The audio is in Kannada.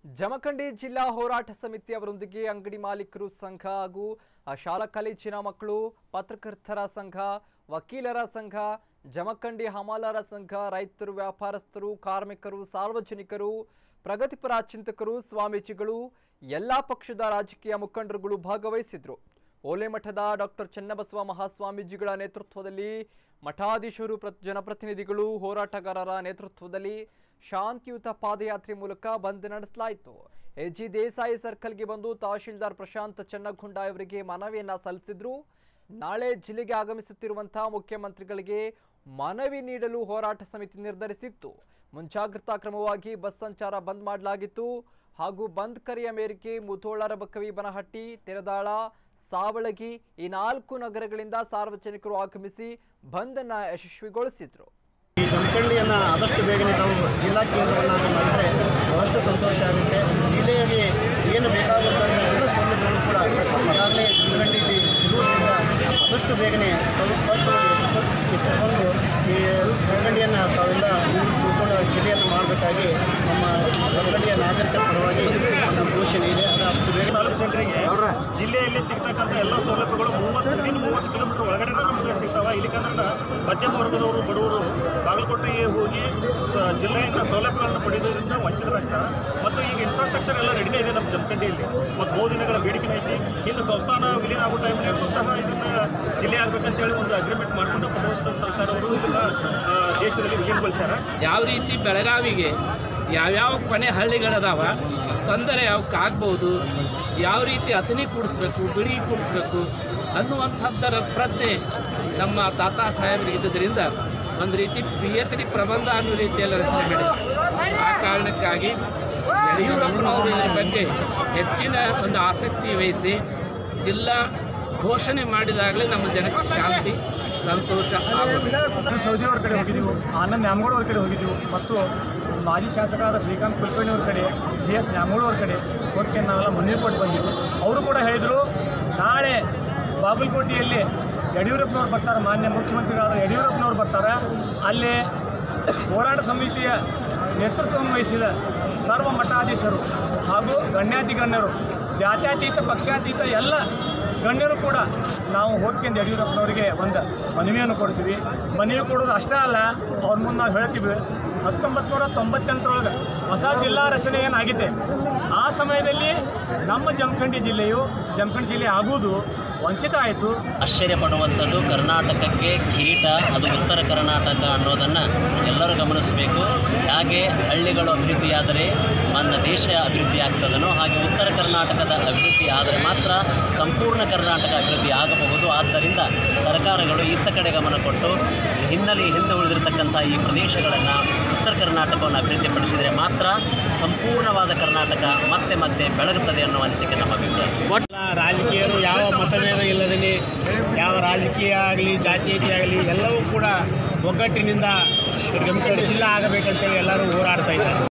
ಜಮಖಂಡಿ ಜಿಲ್ಲಾ ಹೋರಾಟ ಸಮಿತಿ ಅವರೊಂದಿಗೆ ಅಂಗಡಿ ಮಾಲೀಕರು ಸಂಘ ಹಾಗೂ ಆ, ಶಾಲಾ ಕಾಲೇಜಿನ ಮಕ್ಕಳು ಪತ್ರಕರ್ತರ ಸಂಘ ವಕೀಲರ ಸಂಘ ಜಮಖಂಡಿ ಹಮಾಲರ ಸಂಘ ರೈತರು ವ್ಯಾಪಾರಸ್ಥರು ಕಾರ್ಮಿಕರು ಸಾರ್ವಜನಿಕರು ಪ್ರಗತಿಪರ ಚಿಂತಕರು ಸ್ವಾಮೀಜಿಗಳು ಎಲ್ಲಾ ಪಕ್ಷದ ರಾಜಕೀಯ ಮುಖಂಡರುಗಳು ಭಾಗವಹಿಸಿದ್ರು ಓಲೆಮಠದ ಡಾಕ್ಟರ್ ಚನ್ನಬಸವ ಮಹಾಸ್ವಾಮೀಜಿಗಳ ನೇತೃತ್ವದಲ್ಲಿ ಮಠಾಧೀಶರು ಪ್ರ- ಜನಪ್ರತಿನಿಧಿಗಳು ಹೋರಾಟಗಾರರ ನೇತೃತ್ವದಲ್ಲಿ ಶಾಂತಿಯುತ ಪಾದಯಾತ್ರೆ ಮೂಲಕ ಬಂದ್ ನಡೆಸಲಾಯಿತು ಎಜಿ ದೇಸಾಯಿ ಸರ್ಕಲ್ಗೆ ಬಂದು ತಹಶೀಲ್ದಾರ್ ಪ್ರಶಾಂತ್ ಚನ್ನಗುಂಡ ಅವರಿಗೆ ಮನವಿಯನ್ನ ಸಲ್ಲಿಸಿದ್ರು ನಾಳೆ ಜಿಲ್ಲೆಗೆ ಆಗಮಿಸುತ್ತಿರುವಂತಹ ಮುಖ್ಯಮಂತ್ರಿಗಳಿಗೆ ಮನವಿ ನೀಡಲು ಹೋರಾಟ ಸಮಿತಿ ನಿರ್ಧರಿಸಿತ್ತು ಮುಂಜಾಗ್ರತಾ ಕ್ರಮವಾಗಿ ಬಸ್ ಸಂಚಾರ ಬಂದ್ ಮಾಡಲಾಗಿತ್ತು ಹಾಗೂ ಬಂದ್ ಕರೆಯ ಮೇರೆಗೆ ಮುಧೋಳ ಬಕ್ಕವಿ ಬನಹಟ್ಟಿ ತೆರದಾಳ ಸಾವಳಗಿ ಈ ನಾಲ್ಕು ನಗರಗಳಿಂದ ಸಾರ್ವಜನಿಕರು ಆಗಮಿಸಿ ಬಂದ್ ಅನ್ನ ಯಶಸ್ವಿಗೊಳಿಸಿದ್ರು ಈ ಜಮಖಂಡಿಯನ್ನು ಆದಷ್ಟು ಬೇಗನೆ ನಾವು ಜಿಲ್ಲಾ ಕೇಂದ್ರವನ್ನಾಗಿ ಮಾಡಿದರೆ ಬಹಳಷ್ಟು ಸಂತೋಷ ಆಗುತ್ತೆ ಜಿಲ್ಲೆಯಲ್ಲಿ ಏನು ಬೇಕಾಗುವಂಥ ಎಲ್ಲ ಸೌಲಭ್ಯಗಳು ಕೂಡ ಈಗಾಗಲೇ ಜಮಖಂಡಿಯಲ್ಲಿ ಇರುವುದರಿಂದ ಆದಷ್ಟು ಬೇಗನೆ ತಾವು ಸ್ವಲ್ಪ ಹೆಚ್ಚಿಕೊಂಡು ಈ ಜಮಖಂಡಿಯನ್ನು ತಾವೆಲ್ಲ ತಿಳ್ಕೊಂಡು ಜಿಲ್ಲೆಯನ್ನು ಮಾಡಬೇಕಾಗಿ ನಮ್ಮ ಜಮಖಂಡಿಯ ನಾಗರಿಕರ ಪರವಾಗಿ ಒಂದು ಘೋಷಣೆ ಇದೆ ಅದು ಅಷ್ಟು ಬೇಗ ತಾಲೂಕು ಜನರಿಗೆ ಜಿಲ್ಲೆಯಲ್ಲಿ ಸಿಗ್ತಕ್ಕಂಥ ಎಲ್ಲ ಸೌಲಭ್ಯಗಳು ಮೂವತ್ತರಿಂದ ಮೂವತ್ತು ಕಿಲೋಮೀಟರ್ ಒಳಗಡೆ ನಮಗೆ ಸಿಗ್ತಾವ ಇಲ್ಲಿಕಂದ್ರೆ ಮಧ್ಯಮ ವರ್ಗದವರು ಬಡವರು ಬಾಗಲಕೋಟೆಗೆ ಹೋಗಿ ಸ- ಜಿಲ್ಲೆಯಿಂದ ಸೌಲಭ್ಯಗಳನ್ನು ಪಡೆಯೋದ್ರಿಂದ ವಂಚಿತರಾಗ್ತಾರೆ ಮತ್ತು ಈಗ ಇನ್ಫ್ರಾಸ್ಟ್ರಕ್ಚರ್ ಎಲ್ಲ ರೆಡಿನೇ ಇದೆ ನಮ್ಮ ಜಮಖಂಡಿಯಲ್ಲಿ ಮತ್ತು ಬಹು ದಿನಗಳ ಬೇಡಿಕೆ ಐತಿ ಇನ್ನು ಸಂಸ್ಥಾನ ವಿಲೀನ ಆಗೋ ಟೈಮ್ನಾಗೂ ಸಹ ಇದನ್ನ ಜಿಲ್ಲೆ ಆಗ್ಬೇಕಂತೇಳಿ ಒಂದು ಅಗ್ರಿಮೆಂಟ್ ಮಾಡಿಕೊಂಡು ಕೊಡುವಂಥ ಸರ್ಕಾರವರು ಇದನ್ನ ಆ, ದೇಶದಲ್ಲಿ ವಿಲೀನಗೊಳಿಸ್ಯಾರ ಯಾವ ರೀತಿ ಬೆಳಗಾವಿಗೆ ಯಾವ್ಯಾವ ಕೊನೆ ಹಳ್ಳಿಗಳದಾವ ತೊಂದರೆ ಅವಕ್ಕೆ ಆಗ್ಬೋದು ಯಾವ ರೀತಿ ಅತನಿ ಕೂಡಿಸ್ಬೇಕು ಬಿಡಿ ಕೂಡಿಸ್ಬೇಕು ಅನ್ನುವಂಥದ್ದರ ಪ್ರಜ್ಞೆ ನಮ್ಮ ತಾತಾ ಸಾಹೇಬರಿಗೆ ಇದ್ದುದರಿಂದ ಒಂದು ರೀತಿ ಪಿ ಎಚ್ ಡಿ ಪ್ರಬಂಧ ಅನ್ನೋ ರೀತಿಯಲ್ಲಿ ರಚನೆ ಮಾಡಿದ್ರು ಆ ಕಾರಣಕ್ಕಾಗಿ ಯಡಿಯೂರಪ್ಪನವರು ಇದರ ಬಗ್ಗೆ ಹೆಚ್ಚಿನ ಒಂದು ಆಸಕ್ತಿ ವಹಿಸಿ ಜಿಲ್ಲಾ ಘೋಷಣೆ ಮಾಡಿದಾಗಲೇ ನಮ್ಮ ಜನಕ್ಕೆ ಶಾಂತಿ ಸಂತೋಷ ಆಗೋದು ಸೌದಿ ಅವ್ರ ಕಡೆ ಹೋಗಿದ್ದೀವಿ ಆನಂದ್ ನ್ಯಾಮಗೌಡ ಅವ್ರ ಕಡೆ ಹೋಗಿದ್ದೀವಿ ಮತ್ತು ಮಾಜಿ ಶಾಸಕರಾದ ಶ್ರೀಕಾಂತ್ ಕುಲಕರ್ಣಿ ಅವ್ರ ಕಡೆ ಜಿ ಎಸ್ ನ್ಯಾಮಗೌಡ ಅವ್ರ ಕಡೆ ಹೋಗಿ ನಾವೆಲ್ಲ ಮನವಿ ಕೊಟ್ಟು ಬಂದಿದ್ವಿ ಅವರು ಕೂಡ ಹೇಳಿದರು ನಾಳೆ ಬಾಗಲಕೋಟೆಯಲ್ಲಿ ಯಡಿಯೂರಪ್ಪನವ್ರು ಬರ್ತಾರೆ ಮಾನ್ಯ ಮುಖ್ಯಮಂತ್ರಿಗಳಾದ ಯಡಿಯೂರಪ್ಪನವ್ರು ಬರ್ತಾರೆ ಅಲ್ಲಿ ಹೋರಾಟ ಸಮಿತಿಯ ನೇತೃತ್ವವನ್ನು ವಹಿಸಿದ ಸರ್ವ ಮಠಾಧೀಶರು ಹಾಗೂ ಗಣ್ಯಾತಿ ಗಣ್ಯರು ಜಾತ್ಯತೀತ ಪಕ್ಷಾತೀತ ಎಲ್ಲ ಗಣ್ಯರು ಕೂಡ ನಾವು ಹೋಗ್ಕೊಂಡು ಯಡಿಯೂರಪ್ಪನವರಿಗೆ ಒಂದು ಮನವಿಯನ್ನು ಕೊಡ್ತೀವಿ ಮನವಿ ಕೊಡೋದು ಅಷ್ಟೇ ಅಲ್ಲ ಅವ್ರ ಮುಂದೆ ನಾವು ಹೇಳ್ತೀವಿ ಹತ್ತೊಂಬತ್ತು ನೂರ ತೊಂಬತ್ತೆಂಟರೊಳಗೆ ಹೊಸ ಜಿಲ್ಲಾ ರಚನೆ ಏನಾಗಿದೆ ಆ ಸಮಯದಲ್ಲಿ ನಮ್ಮ ಜಮಖಂಡಿ ಜಿಲ್ಲೆಯು ಜಮಖಂಡಿ ಜಿಲ್ಲೆ ಆಗುವುದು ವಂಚಿತ ಆಯಿತು ಆಶ್ಚರ್ಯ ಪಡುವಂಥದ್ದು ಕರ್ನಾಟಕಕ್ಕೆ ಕಿರೀಟ ಅದು ಉತ್ತರ ಕರ್ನಾಟಕ ಅನ್ನೋದನ್ನು ಎಲ್ಲರೂ ಗಮನಿಸಬೇಕು ಹಾಗೆ ಹಳ್ಳಿಗಳು ಅಭಿವೃದ್ಧಿಯಾದರೆ ನನ್ನ ದೇಶ ಅಭಿವೃದ್ಧಿ ಆಗ್ತದನೋ ಹಾಗೆ ಉತ್ತರ ಕರ್ನಾಟಕದ ಅಭಿವೃದ್ಧಿ ಆದರೆ ಮಾತ್ರ ಸಂಪೂರ್ಣ ಕರ್ನಾಟಕ ಅಭಿವೃದ್ಧಿ ಆಗಬಹುದು ಆದ್ದರಿಂದ ಸರ್ಕಾರಗಳು ಇತ್ತ ಕಡೆ ಗಮನ ಕೊಟ್ಟು ಹಿನ್ನೆಲೆ ಹಿಂದೆ ಉಳಿದಿರತಕ್ಕಂಥ ಈ ಪ್ರದೇಶಗಳನ್ನು ಉತ್ತರ ಕರ್ನಾಟಕವನ್ನು ಅಭಿವೃದ್ಧಿಪಡಿಸಿದರೆ ಮಾತ್ರ ಸಂಪೂರ್ಣವಾದ ಕರ್ನಾಟಕ ಮತ್ತೆ ಮತ್ತೆ ಬೆಳಗುತ್ತದೆ ಅನ್ನುವ ಅನಿಸಿಕೆ ನಮ್ಮ ಅಭಿಪ್ರಾಯ ಎಲ್ಲ ರಾಜಕೀಯರು ಯಾವ ಮತಭೇದ ಇಲ್ಲದೇ ಯಾವ ರಾಜಕೀಯ ಆಗಲಿ ಜಾತೀಯತೆ ಆಗಲಿ ಎಲ್ಲವೂ ಕೂಡ ಒಗ್ಗಟ್ಟಿನಿಂದ ಜಮಖಂಡಿ ಜಿಲ್ಲಾ ಆಗಬೇಕಂತೇಳಿ ಎಲ್ಲರೂ ಹೋರಾಡ್ತಾ ಇದ್ದಾರೆ